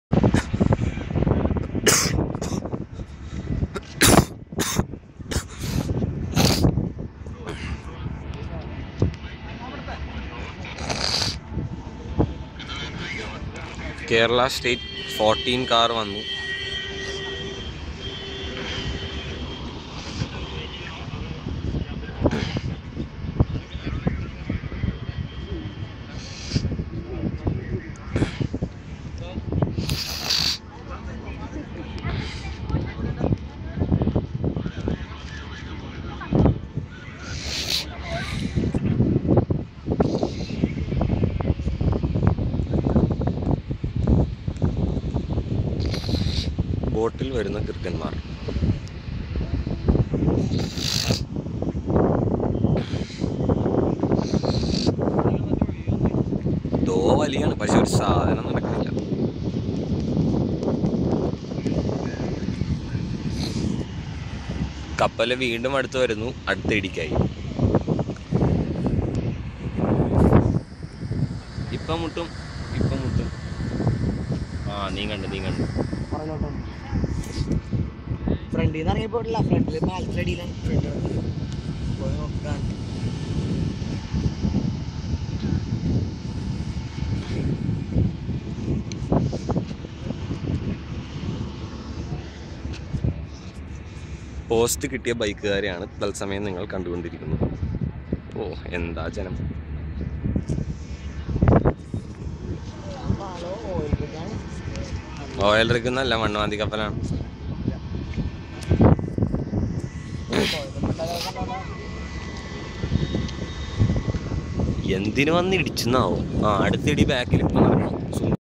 Kerala state fourteen car വന്നു ബോട്ടിൽ വരുന്ന കിർക്കന്മാർ ദോ വലിയാണ് പക്ഷെ ഒരു സാധനം നടക്കുന്നില്ല കപ്പല് വീണ്ടും അടുത്ത് വരുന്നു അടുത്ത ഇടിക്കായി ഇപ്പം മുട്ടും ഇപ്പം മുട്ടും ആ നീ കണ്ടു നീ കണ്ടു ഫ്രണ്ടിൽ നിന്ന് ഇറങ്ങിപ്പോയിട്ടില്ല ഫ്രണ്ടിൽ പാലത്തിനടിയിലാണ് ഫ്രണ്ട് പോയി നോക്കാൻ പോസ്റ്റ് കിട്ടിയ ബൈക്കുകാരെയാണ് തത്സമയം നിങ്ങൾ കണ്ടുകൊണ്ടിരിക്കുന്നത് ഓ എന്താ ജനം പാലോ ഓയിൽ കിട്ടാൻ ഓയിൽ എടുക്കുന്നല്ല മണ്ണുമാന്തി കപ്പലാണ് എന്തിനു വന്ന് ഇടിച്ചെന്നാവും ആ അടുത്തിടി ബാക്കിൽ ഇപ്പം നടക്കണം